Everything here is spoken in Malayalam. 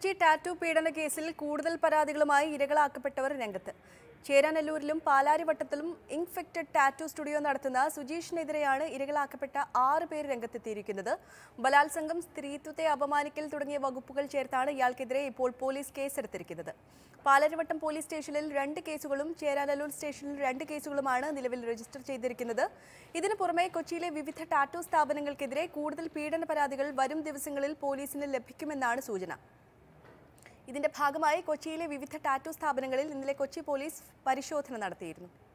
കൊച്ചി ടാറ്റു പീഡന കേസിൽ കൂടുതൽ പരാതികളുമായി ഇരകളാക്കപ്പെട്ടവർ രംഗത്ത് ചേരാനല്ലൂരിലും പാലാരിവട്ടത്തിലും ഇൻഫെക്റ്റഡ് ടാറ്റു സ്റ്റുഡിയോ നടത്തുന്ന സുജീഷിനെതിരെയാണ് ഇരകളാക്കപ്പെട്ട ആറ് പേർ രംഗത്തെത്തിയിരിക്കുന്നത് ബലാത്സംഗം സ്ത്രീത്വത്തെ അപമാനിക്കൽ തുടങ്ങിയ വകുപ്പുകൾ ചേർത്താണ് ഇയാൾക്കെതിരെ ഇപ്പോൾ പോലീസ് കേസെടുത്തിരിക്കുന്നത് പാലാരിവട്ടം പോലീസ് സ്റ്റേഷനിൽ രണ്ട് കേസുകളും ചേരാനല്ലൂർ സ്റ്റേഷനിൽ രണ്ട് കേസുകളുമാണ് നിലവിൽ രജിസ്റ്റർ ചെയ്തിരിക്കുന്നത് ഇതിനു പുറമെ കൊച്ചിയിലെ വിവിധ ടാറ്റു സ്ഥാപനങ്ങൾക്കെതിരെ കൂടുതൽ പീഡന പരാതികൾ വരും ദിവസങ്ങളിൽ പോലീസിന് ലഭിക്കുമെന്നാണ് സൂചന ഇതിന്റെ ഭാഗമായി കൊച്ചിയിലെ വിവിധ ടാറ്റു സ്ഥാപനങ്ങളിൽ ഇന്നലെ കൊച്ചി പോലീസ് പരിശോധന നടത്തിയിരുന്നു